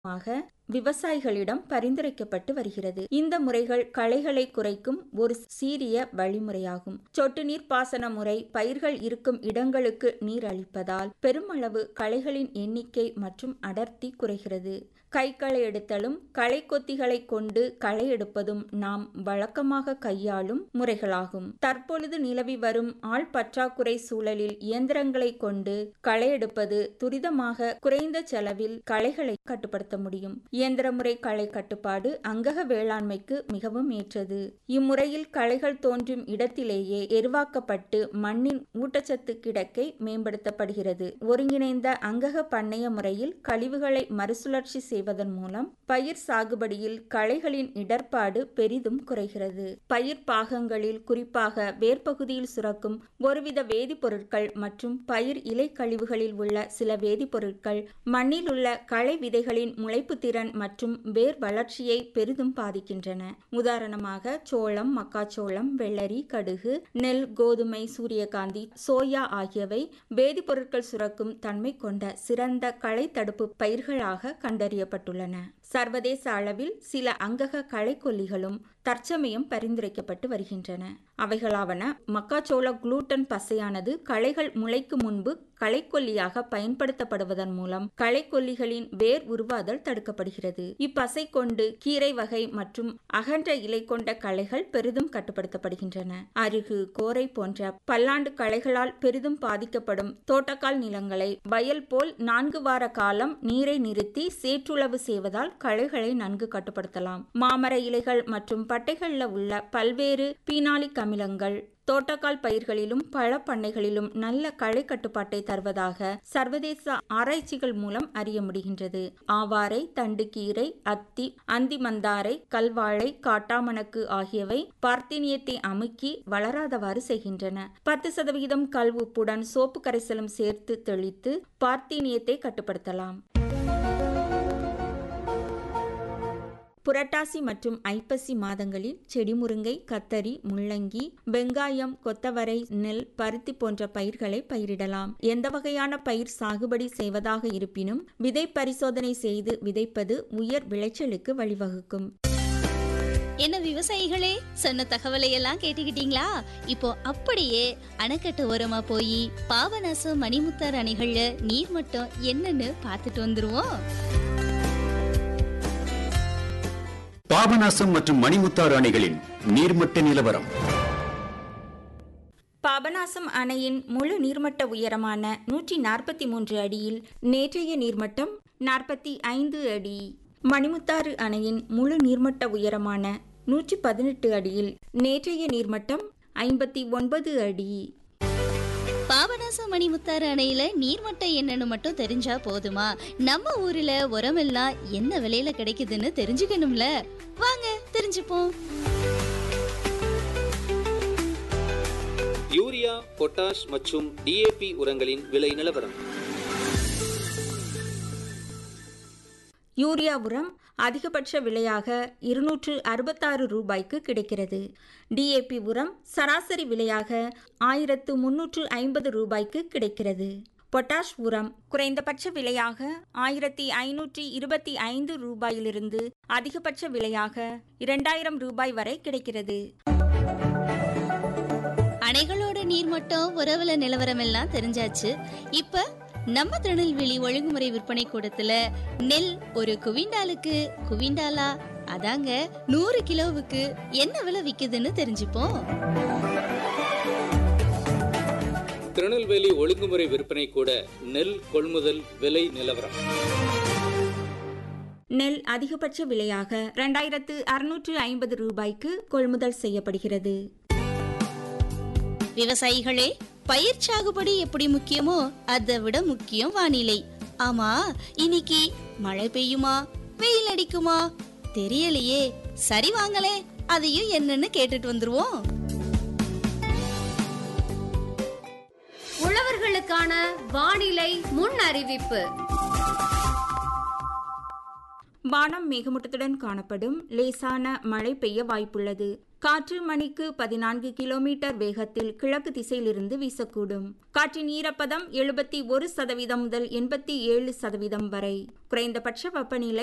ஆக விவசாயிகளிடம் பரிந்துரைக்கப்பட்டு வருகிறது இந்த முறைகள் களைகளை குறைக்கும் ஒரு சீரிய வழிமுறையாகும் சொட்டு நீர் பாசன முறை பயிர்கள் இருக்கும் இடங்களுக்கு நீர் அளிப்பதால் பெருமளவு களைகளின் எண்ணிக்கை மற்றும் அடர்த்தி குறைகிறது கைகளை எடுத்தலும் களை கொத்திகளை கொண்டு களை எடுப்பதும் நாம் வழக்கமாக கையாளும் முறைகளாகும் தற்பொழுது நிலவி வரும் ஆள் பற்றாக்குறை சூழலில் இயந்திரங்களை கொண்டு களை எடுப்பது துரிதமாக குறைந்த செலவில் களைகளை கட்டுப்படுத்த முடியும் இயந்திர முறை களை கட்டுப்பாடு அங்கக வேளாண்மைக்கு மிகவும் ஏற்றது இம்முறையில் களைகள் தோன்றும் இடத்திலேயே எருவாக்கப்பட்டு மண்ணின் ஊட்டச்சத்து கிடக்கை மேம்படுத்தப்படுகிறது ஒருங்கிணைந்த அங்கக பண்ணைய முறையில் கழிவுகளை மறுசுழற்சி செய்வதன் மூலம் பயிர் சாகுபடியில் களைகளின் இடர்பாடு பெரிதும் குறைகிறது பயிர் பாகங்களில் குறிப்பாக வேர்ப்பகுதியில் சுரக்கும் ஒருவித வேதிப்பொருட்கள் மற்றும் பயிர் இலை கழிவுகளில் உள்ள சில வேதிப்பொருட்கள் மண்ணில் உள்ள களை விதைகளின் முளைப்பு திறன் மற்றும் வேர் வளர்ச்சியை பெரிதும் பாதிக்கின்றன உதாரணமாக சோளம் மக்காச்சோளம் வெள்ளரி கடுகு நெல் கோதுமை சூரியகாந்தி சோயா ஆகியவை வேதிப்பொருட்கள் சுரக்கும் தன்மை கொண்ட சிறந்த களை தடுப்பு பயிர்களாக கண்டறியப்பட்டுள்ளன சர்வதேச அளவில் சில அங்கக களைக்கொல்லிகளும் தற்சமயம் பரிந்துரைக்கப்பட்டு வருகின்றன அவைகளாவன மக்காச்சோள குளூட்டன் பசையானது களைகள் முளைக்கும் முன்பு களைக்கொல்லியாக பயன்படுத்தப்படுவதன் மூலம் களைக்கொல்லிகளின் வேர் உருவாதல் தடுக்கப்படுகிறது இப்பசை கொண்டு கீரை வகை மற்றும் அகன்ற இலை கொண்ட களைகள் பெரிதும் கட்டுப்படுத்தப்படுகின்றன அருகு கோரை போன்ற பல்லாண்டு களைகளால் பெரிதும் பாதிக்கப்படும் தோட்டக்கால் நிலங்களை வயல் போல் நான்கு வார காலம் நீரை நிறுத்தி சேற்றுளவு செய்வதால் களைகளை நன்கு கட்டுப்படுத்தலாம் மாமர இலைகள் மற்றும் பட்டைகளில் உள்ள பல்வேறு பீனாலிக் அமிலங்கள் தோட்டக்கால் பயிர்களிலும் பழ பண்ணைகளிலும் நல்ல களை கட்டுப்பாட்டை தருவதாக சர்வதேச ஆராய்ச்சிகள் மூலம் அறிய முடிகின்றது ஆவாரை தண்டுக்கீரை அத்தி அந்தி மந்தாரை கல்வாழை காட்டாமணக்கு ஆகியவை பார்த்தீனியத்தை அமுக்கி வளராதவாறு செய்கின்றன பத்து சதவிகிதம் கல் உப்புடன் சோப்பு கரைசலும் சேர்த்து தெளித்து பார்த்தீனியத்தை கட்டுப்படுத்தலாம் புரட்டாசி மற்றும் ஐப்பசி மாதங்களில் செடி முருங்கை கத்தரி முள்ளங்கி வெங்காயம் கொத்தவரை நெல் பருத்தி போன்ற பயிர்களை பயிரிடலாம் எந்த வகையான பயிர் சாகுபடி செய்வதாக இருப்பினும் விதை பரிசோதனை செய்து விதைப்பது உயர் விளைச்சலுக்கு வழிவகுக்கும் என்ன விவசாயிகளே சொன்ன தகவலை எல்லாம் கேட்டுக்கிட்டீங்களா இப்போ அப்படியே அணைக்கட்டு ஓரமா போய் பாபநாசம் மணிமுத்தார் அணைகள்ல நீர் மட்டம் என்னன்னு பார்த்துட்டு வந்துருவோம் பாபநாசம் மற்றும் மணிமுத்தாறு அணைகளின் நீர்மட்ட நிலவரம் பாபநாசம் அணையின் முழு நீர்மட்ட உயரமான நூற்றி நாற்பத்தி மூன்று அடியில் நேற்றைய நீர்மட்டம் நாற்பத்தி ஐந்து அடி மணிமுத்தாறு அணையின் முழு நீர்மட்ட உயரமான நூற்றி பதினெட்டு அடியில் நேற்றைய நீர்மட்டம் ஐம்பத்தி ஒன்பது அடி பாபநாசம் மணிமுத்தாறு அணையில நீர்மட்டம் என்னன்னு மட்டும் தெரிஞ்சா போதுமா நம்ம ஊர்ல உரமெல்லாம் என்ன விலையில கிடைக்குதுன்னு தெரிஞ்சுக்கணும்ல வாங்க தெரிஞ்சுப்போம் யூரியா பொட்டாஷ் மற்றும் டிஏபி உரங்களின் விலை நிலவரம் யூரியா உரம் அதிகபட்ச விலையாக இருநூற்று அறுபத்தாறு ரூபாய்க்கு கிடைக்கிறது டிஏபி உரம் சராசரி விலையாக ஆயிரத்து முன்னூற்று ஐம்பது ரூபாய்க்கு கிடைக்கிறது பொட்டாஷ் உரம் குறைந்தபட்ச விலையாக ஆயிரத்தி ஐநூற்றி இருபத்தி ஐந்து ரூபாயிலிருந்து அதிகபட்ச விலையாக இரண்டாயிரம் ரூபாய் வரை கிடைக்கிறது அணைகளோட நீர்மட்டம் உறவுல நிலவரம் எல்லாம் தெரிஞ்சாச்சு இப்ப நம்ம திருநெல்வேலி ஒழுங்குமுறை விற்பனை கூடத்துல நெல் ஒரு குவிண்டாலுக்கு குவிண்டாலா அதாங்க நூறு கிலோவுக்கு என்ன விலை விக்குதுன்னு தெரிஞ்சுப்போம் திருநெல்வேலி ஒழுங்குமுறை விற்பனை கூட நெல் கொள்முதல் விலை நிலவரம் நெல் அதிகபட்ச விலையாக இரண்டாயிரத்து அறுநூற்று ஐம்பது ரூபாய்க்கு கொள்முதல் செய்யப்படுகிறது விவசாயிகளே பயிர் சாகுபடி எப்படி முக்கியமோ அதை விட முக்கியம் வானிலை ஆமா இன்னைக்கு மழை பெய்யுமா வெயில் அடிக்குமா தெரியலையே சரி வாங்களே அதையும் என்னன்னு கேட்டுட்டு வந்துருவோம் உழவர்களுக்கான வானிலை முன் அறிவிப்பு வானம் மேகமூட்டத்துடன் காணப்படும் லேசான மழை பெய்ய வாய்ப்புள்ளது காற்று மணிக்கு பதினான்கு கிலோமீட்டர் வேகத்தில் கிழக்கு திசையிலிருந்து வீசக்கூடும் காற்றின் ஈரப்பதம் எழுபத்தி ஒரு சதவீதம் முதல் எண்பத்தி ஏழு சதவீதம் வரை குறைந்தபட்ச வெப்பநிலை